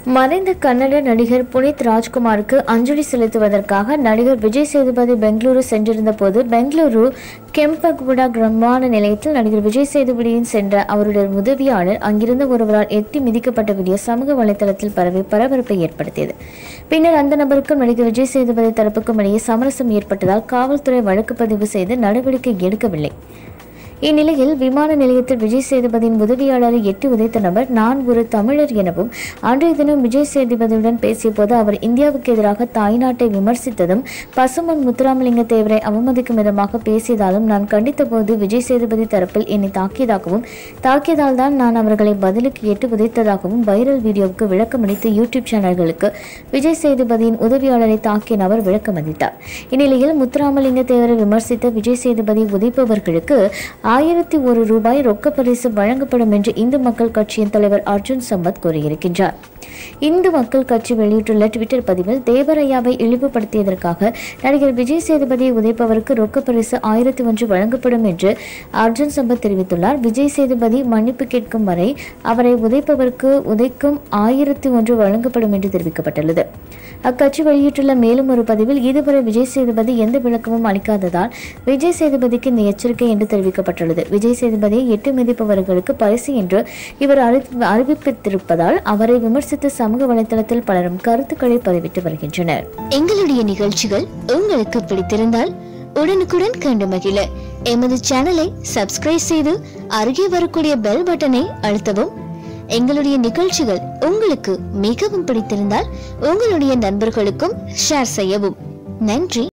மறைந்த கன்னட நடிகர் புனித் ராஜ்குமாருக்கு அஞ்சலி செலுத்துவதற்காக நடிகர் விஜய் சேதுபதி பெங்களூரு சென்றிருந்த போது பெங்களூரு கெம்பகுடா விமான நிலையத்தில் நடிகர் விஜய் சேதுபதியின் சென்ற அவருடைய உதவியாளர் அங்கிருந்த ஒருவரால் எட்டி மிதிக்கப்பட்ட வீடியோ சமூக வலைதளத்தில் பரவி பரபரப்பை ஏற்படுத்தியது பின்னர் அந்த நபருக்கும் நடிகர் விஜய் சேதுபதி தரப்புக்கும் இடையே சமரசம் ஏற்பட்டதால் காவல்துறை வழக்கு பதிவு செய்து நடவடிக்கை எடுக்கவில்லை இந்நிலையில் விமான நிலையத்தில் விஜய் சேதுபதியின் உதவியாளரை எட்டி உதைத்த நபர் நான் ஒரு தமிழர் எனவும் அன்றைய தினம் விஜய் சேதுபதியுடன் பேசிய போது அவர் இந்தியாவுக்கு எதிராக தாய்நாட்டை விமர்சித்ததும் பசுமன் முத்துராமலிங்க தேவரை அவமதிக்கும் விதமாக பேசியதாலும் நான் கண்டித்த போது விஜய் சேதுபதி தரப்பில் என்னை தாக்கியதாகவும் தாக்கியதால் தான் நான் அவர்களை பதிலுக்கு எட்டு உதைத்ததாகவும் வைரல் வீடியோவுக்கு விளக்கமளித்து யூடியூப் சேனல்களுக்கு விஜய் சேதுபதியின் உதவியாளரை தாக்கிய நபர் விளக்கமளித்தார் இந்நிலையில் முத்துராமலிங்க தேவரை விமர்சித்த விஜய் சேதுபதி உதைப்பவர்களுக்கு ஆயிரத்தி ஒரு ரூபாய் ரொக்க பரிசு வழங்கப்படும் என்று இந்து மக்கள் கட்சியின் தலைவர் அர்ஜுன் சம்பத் கூறியிருக்கின்றார் இந்து மக்கள் கட்சி வெளியிட்டுள்ள ட்விட்டர் பதிவில் தேவரையாவை இழிவுபடுத்தியதற்காக நடிகர் விஜய் சேதுபதியை உதைப்பவருக்கு ரொக்க பரிசு ஆயிரத்தி ஒன்று வழங்கப்படும் என்று அர்ஜுன் சம்பத் தெரிவித்துள்ளார் விஜய் சேதுபதி மன்னிப்பு கேட்கும் வரை அவரை உதைப்பவருக்கு உதைக்கும் ஆயிரத்தி ஒன்று வழங்கப்படும் என்று தெரிவிக்கப்பட்டுள்ளது அக்கட்சி வெளியிட்டுள்ள மேலும் ஒரு பதிவில் இதுவரை விஜய் சேதுபதி எந்த விளக்கமும் அளிக்காததால் விஜய் சேதுபதிக்கு இந்த எச்சரிக்கை என்று தெரிவிக்கப்பட்டுள்ளது விஜய் சேதுபதியை எட்டு மிதிப்பவர்களுக்கு பரிசு என்று இவர் அறிவி- அறிவிப்பித்திருப்பதால் அவரை விமர்சித்து சமூக வலைதளத்தில் பலரும் கருத்துக்களை பதிவிட்டு வருகின்றனர் எங்களுடைய நிகழ்ச்சிகள் உங்களுக்கு பிடித்திருந்தால் உடனுக்குடன் கண்டு மகிழ எமது சேனலை சப்ஸ்கிரைப் செய்து அருகே வரக்கூடிய பெல் பட்டனை அழுத்தவும் எங்களுடைய நிகழ்ச்சிகள் உங்களுக்கு மிகவும் பிடித்திருந்தால் உங்களுடைய நண்பர்களுக்கும் ஷேர் செய்யவும் நன்றி